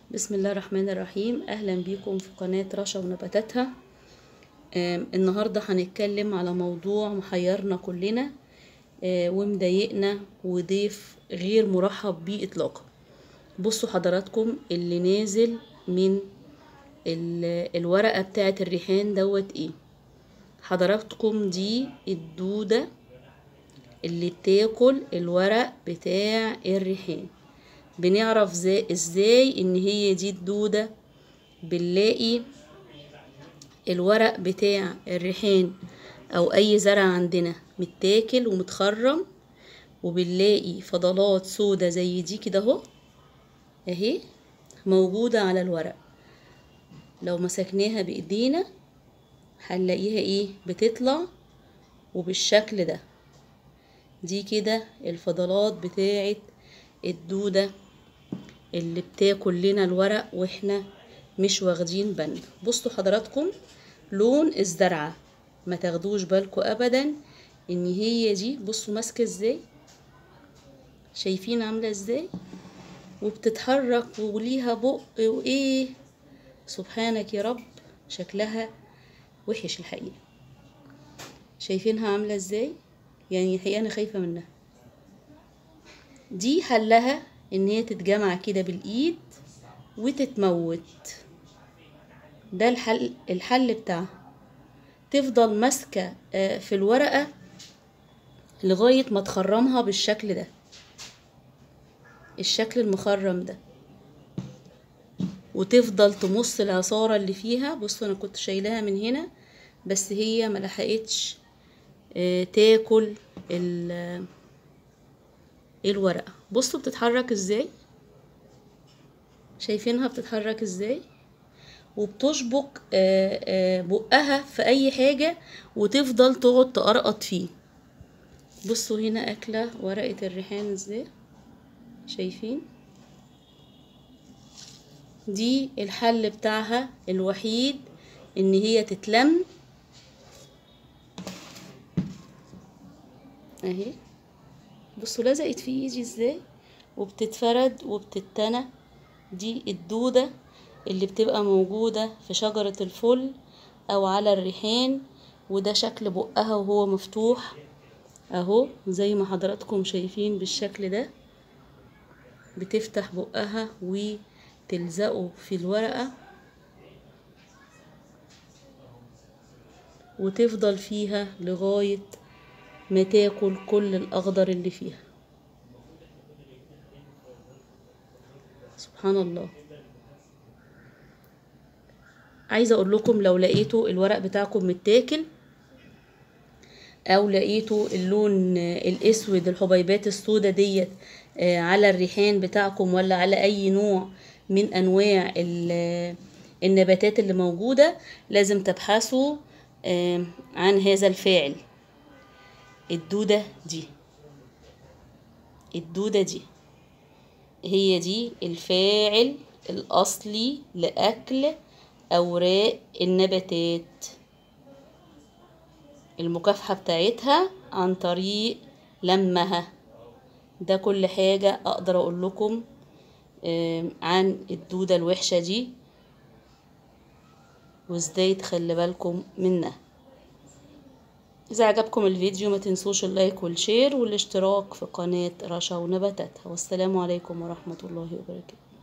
بسم الله الرحمن الرحيم اهلا بيكم في قناة رشا ونباتاتها آم، النهاردة هنتكلم على موضوع محيرنا كلنا آه، ومضايقنا وضيف غير مرحب بيه اطلاقا بصوا حضراتكم اللي نازل من ال- الورقة بتاعة الريحان دوت ايه حضراتكم دي الدودة اللي بتاكل الورق بتاع الريحان بنعرف زي ازاي ان هي دي الدودة بنلاقي الورق بتاع الريحان او اي زرع عندنا متاكل ومتخرم وبنلاقي فضلات سودة زي دي كده اهو اهي موجودة على الورق لو مسكناها بايدينا هنلاقيها ايه بتطلع وبالشكل ده دي كده الفضلات بتاعت الدودة اللي بتاكل لنا الورق واحنا مش واخدين بالنا بصوا حضراتكم لون الزرعة ما تاخدوش بالكم ابدا ان هي دي بصوا ماسكة ازاي شايفين عاملة ازاي وبتتحرك وليها بق وايه سبحانك يا رب شكلها وحش الحقيقة شايفينها عاملة ازاي يعني الحقيقة انا خايفة منها دي حلها ان هي تتجمع كده بالايد وتتموت ده الحل الحل بتاعها تفضل ماسكة آه، في الورقة لغاية ما تخرمها بالشكل ده الشكل المخرم ده وتفضل تمص العصارة اللي فيها بصوا انا كنت شايلاها من هنا بس هي ملحقتش آه، تاكل ال- الورقة بصوا بتتحرك ازاي شايفينها بتتحرك ازاي وبتشبك آه، آه، بقها في اي حاجة وتفضل تقعد تقرقط فيه بصوا هنا اكلة ورقة الريحان ازاي شايفين دي الحل بتاعها الوحيد ان هي تتلم اهي بصوا لزقت في ايدي ازاي وبتتفرد وبتتنى دي الدودة اللي بتبقى موجودة في شجرة الفل او على الريحان وده شكل بقها وهو مفتوح اهو زي ما حضراتكم شايفين بالشكل ده بتفتح بقها وتلزقه في الورقة وتفضل فيها لغاية ما تاكل كل الأخضر اللي فيها سبحان الله عايزة أقول لكم لو لقيتوا الورق بتاعكم متاكل أو لقيتوا اللون الأسود الحبيبات السوداء ديت آه، على الريحان بتاعكم ولا على أي نوع من أنواع ال- النباتات اللي موجودة لازم تبحثوا آه، عن هذا الفاعل الدودة دي الدودة دي هي دي الفاعل الأصلي لأكل أوراق النباتات المكافحة بتاعتها عن طريق لمها ده كل حاجة أقدر أقول لكم آم، عن الدودة الوحشة دي وازاي تخلي بالكم منها إذا عجبكم الفيديو ما تنسوش اللايك والشير والاشتراك في قناة رشا ونباتاتها والسلام عليكم ورحمة الله وبركاته